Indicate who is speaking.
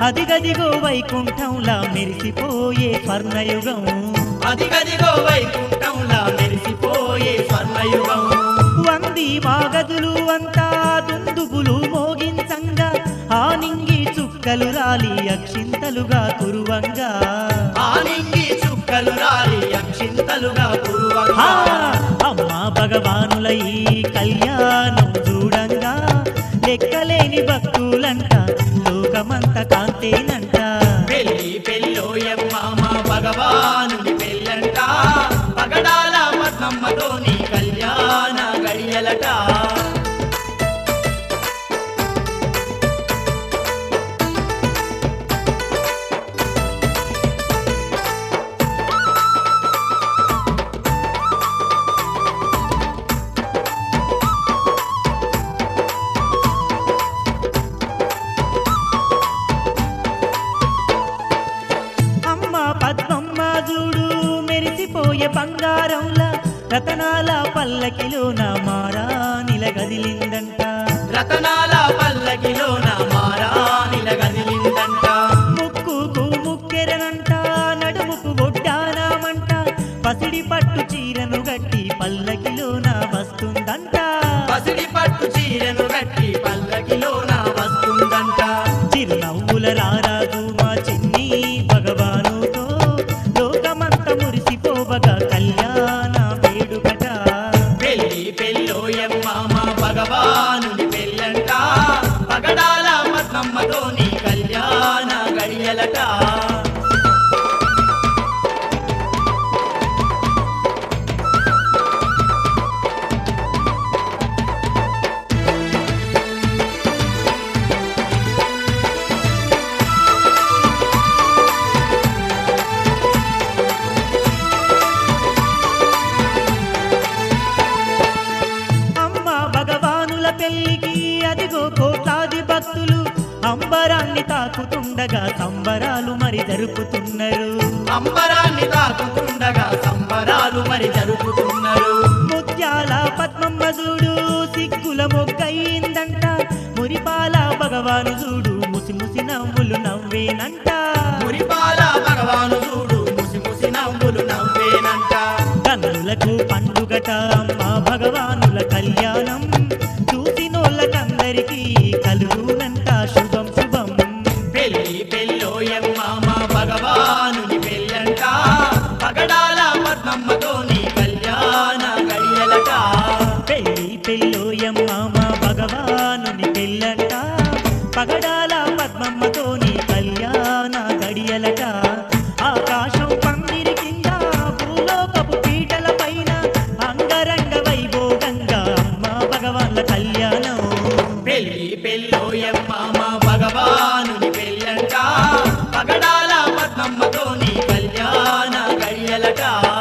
Speaker 1: అదిగదిగో వైకుంఠంలా మెరిసిపోయే స్వర్ణయుగం
Speaker 2: అదిగదిగో వైకుంఠంలా మెరిసిపోయే స్వర్ణయుగం
Speaker 1: వంది మాగదులు అంతా దుందుబులు మోగించంగా ఆ నింగి చుక్కలు రాలి అక్షింతలుగా కురువంగా
Speaker 2: ఆనింగి చుక్కలు రాలి అక్షింతలుగా
Speaker 1: ఆ,
Speaker 2: పూర్వంగా
Speaker 1: అమ్మా భగవానుల ఈ కళ్యాణం చూడంగా లెక్కలేని భక్తులంట లోకమంత కాంతేనంట
Speaker 2: పెళ్లి పెళ్ళోయమ్మ మా భగవానుడి పెళ్ళంట పగడాల పద్మమ్మతో నీ కళ్యాణ గడియలట
Speaker 1: అమ్మ పద్మమ్మ చూడు మెరిసిపోయే బంగారంలా రతనాల పల్లకిలోన మారా నిలగదిలిందంట
Speaker 2: రతనాల పల్లకిలోన మారా నిలగదిలిందంట
Speaker 1: ముక్కుకు ముక్కెరనంట నడుముకు ఒడ్డానామంట పసిడి పట్టు చీరను గట్టి పల్లకిలోన వస్తుందంట
Speaker 2: పసిడి పట్టు చీరను గట్టి పల్లకిలోన వస్తుందంట
Speaker 1: చిరునవ్వుల రారాజు మా చిన్ని భగవానుతో లోకమంత మురిసిపోవగా కళ్యాణ వేడుకట
Speaker 2: పెళ్లి పెళ్ళోయమ్మ మా భగవానుడి పెళ్ళంట పగడాల పద్మమ్మతో నీ కళ్యాణ గడియలట
Speaker 1: అమ్మ భగవానుల పెళ్లికి అదిగో కోట్లాది భక్తులు అంబరాన్ని తాకుతుండగా సంబరాలు మరి జరుపుతున్నారు
Speaker 2: అంబరాన్ని తాకుతుండగా సంబరాలు మరి జరుపుతున్నారు
Speaker 1: ముత్యాల పద్మమ్మ చూడు సిగ్గుల మొగ్గయిందంట మురిపాల భగవాను చూడు ముసి ముసి నవ్వులు నవ్వేనంట
Speaker 2: మురిపాల భగవాను చూడు ముసి ముసి నవ్వులు నవ్వేనంట
Speaker 1: కన్నులకు పండుగట అమ్మ భగవానుల కళ్యాణం చూసినోళ్ళకందరికీ కలుగునంట శుభం శుభం
Speaker 2: పెళ్లి పెళ్ళోయమ్మ మా భగవానుని పెళ్ళంట పగడాల పద్మమ్మతో నీ కళ్యాణ గడియలట
Speaker 1: పెళ్ళి పెళ్ళోయమ్మ మా భగవానుని పెళ్ళంట పగడాల పద్మమ్మతో నీ కళ్యాణ గడియలట ఆకాశం పందిరి కింద భూలోకపు పీటల పైన అంగరంగ వైభోగంగా అమ్మ భగవాన్ల కళ్యాణం
Speaker 2: పెళ్లి పెళ్ళోయమ్మ మా భగవానుని పెళ్ళంట పగడాల పద్మమ్మతో నీ కళ్యాణ గడియలట